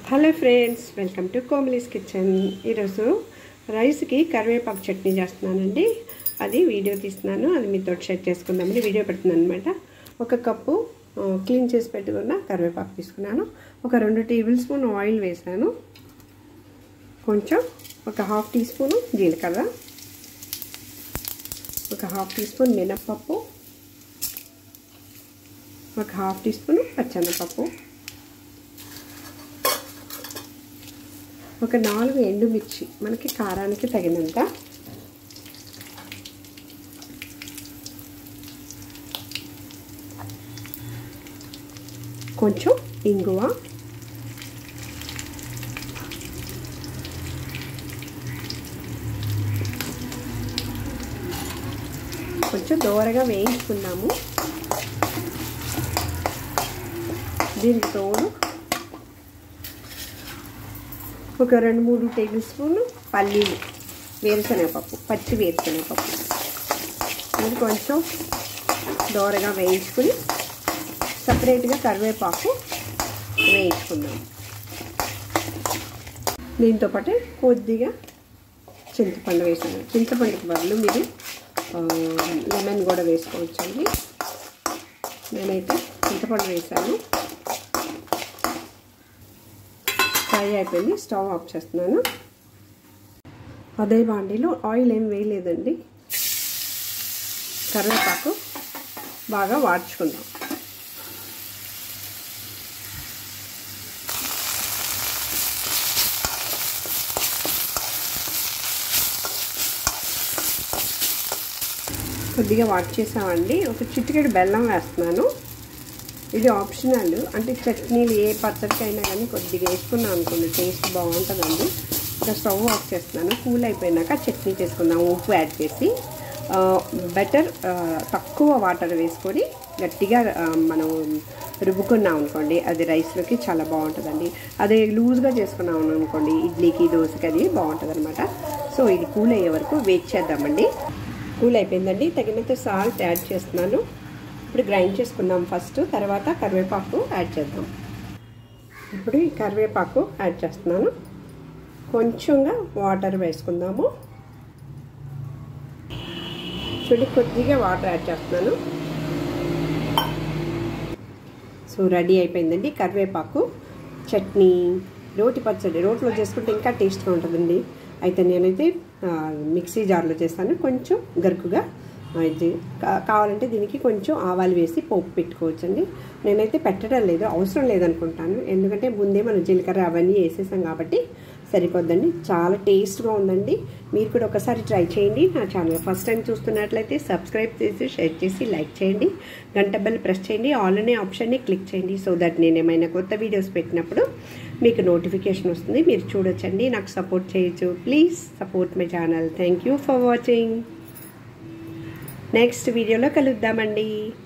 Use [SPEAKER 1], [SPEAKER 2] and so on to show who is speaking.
[SPEAKER 1] hello friends welcome to Komali's kitchen ఈరోజు రైస్కి కరివేపాకు చట్నీ చేస్తున్నానండి అది వీడియో తీస్తున్నాను అది మీతో షేర్ చేసుకుందామని వీడియో పెడుతున్నాను అనమాట ఒక కప్పు ఆ, క్లీన్ చేసి పెట్టుకున్న కరివేపాకు తీసుకున్నాను ఒక రెండు టేబుల్ స్పూన్ ఆయిల్ వేసాను కొంచెం ఒక హాఫ్ టీ స్పూను జీలకర్ర ఒక హాఫ్ టీ స్పూన్ మినప్పప్పు ఒక హాఫ్ టీ స్పూన్ పచ్చనపప్పు ఒక నాలుగు ఎండుమిర్చి మనకి కారానికి తగినంత కొంచెం ఇంగువ కొంచెం దూరగా వేయించుకున్నాము దీనికి తోడు ఒక రెండు మూడు టేబుల్ స్పూన్లు పల్లీలు వేరుశనగపప్పు పచ్చి వేరుశనగపప్పు అది కొంచెం దోరగా వేయించుకుని సపరేట్గా కరివేపాకు వేయించుకుందాం దీంతో పాటు కొద్దిగా చింతపండు వేసాను చింతపండుకి బదులు మీరు లెమన్ కూడా వేసుకోవచ్చండి నేనైతే చింతపండు వేసాను ఫ్రై అయిపోయింది స్టవ్ ఆఫ్ చేస్తున్నాను అదే బాండీలో ఆయిల్ ఏం వేయలేదండి కరివేపాకు బాగా వాడ్చుకుందాం కొద్దిగా వాట్ చేసామండి ఒక చిటికెడు బెల్లం వేస్తున్నాను ఇది ఆప్షనల్ అంటే చట్నీలు ఏ పచ్చడికైనా కానీ కొద్దిగా వేసుకున్నాం అనుకోండి టేస్ట్ బాగుంటుందండి ఇంకా స్టవ్ ఆఫ్ చేస్తున్నాను కూల్ అయిపోయినాక చట్నీ చేసుకుందాం ఉప్పు యాడ్ చేసి బెటర్ తక్కువ వాటర్ వేసుకొని గట్టిగా మనం రుబ్బుకున్నాం అనుకోండి అది రైస్లోకి చాలా బాగుంటుందండి అదే లూజ్గా చేసుకున్నాం అనుకోండి ఇడ్లీకి దోశకి అది బాగుంటుంది అనమాట సో ఇది కూల్ అయ్యే వరకు వెయిట్ చేద్దామండి కూల్ అయిపోయిందండి తగినంత సాల్ట్ యాడ్ చేస్తున్నాను ఇప్పుడు గ్రైండ్ చేసుకుందాం ఫస్ట్ తర్వాత కరివేపాకు యాడ్ చేద్దాం ఇప్పుడు ఈ కరివేపాకు యాడ్ చేస్తున్నాను కొంచెంగా వాటర్ వేసుకుందాము చూడండి కొద్దిగా వాటర్ యాడ్ చేస్తున్నాను సో రెడీ అయిపోయిందండి కరివేపాకు చట్నీ రోటి పచ్చడి రోట్లో చేసుకుంటే ఇంకా టేస్ట్గా ఉంటుందండి అయితే నేనైతే మిక్సీ జార్లో చేస్తాను కొంచెం గరుకుగా ఇది కావాలంటే దీనికి కొంచెం ఆవాలు వేసి పోపు పెట్టుకోవచ్చండి నేనైతే పెట్టడం లేదు అవసరం లేదనుకుంటాను ఎందుకంటే ముందే మనం జీలకర్ర అవన్నీ వేసేసాం కాబట్టి సరిపోద్దండి చాలా టేస్ట్గా ఉందండి మీరు కూడా ఒకసారి ట్రై చేయండి నా ఛానల్ ఫస్ట్ టైం చూస్తున్నట్లయితే సబ్స్క్రైబ్ చేసి షేర్ చేసి లైక్ చేయండి గంట బెల్ ప్రెస్ చేయండి ఆల్ అనే ఆప్షన్ని క్లిక్ చేయండి సో దట్ నేను ఏమైనా కొత్త వీడియోస్ పెట్టినప్పుడు మీకు నోటిఫికేషన్ వస్తుంది మీరు చూడొచ్చండి నాకు సపోర్ట్ చేయొచ్చు please support my channel thank you for watching next వీడియోలో కలుద్దామండి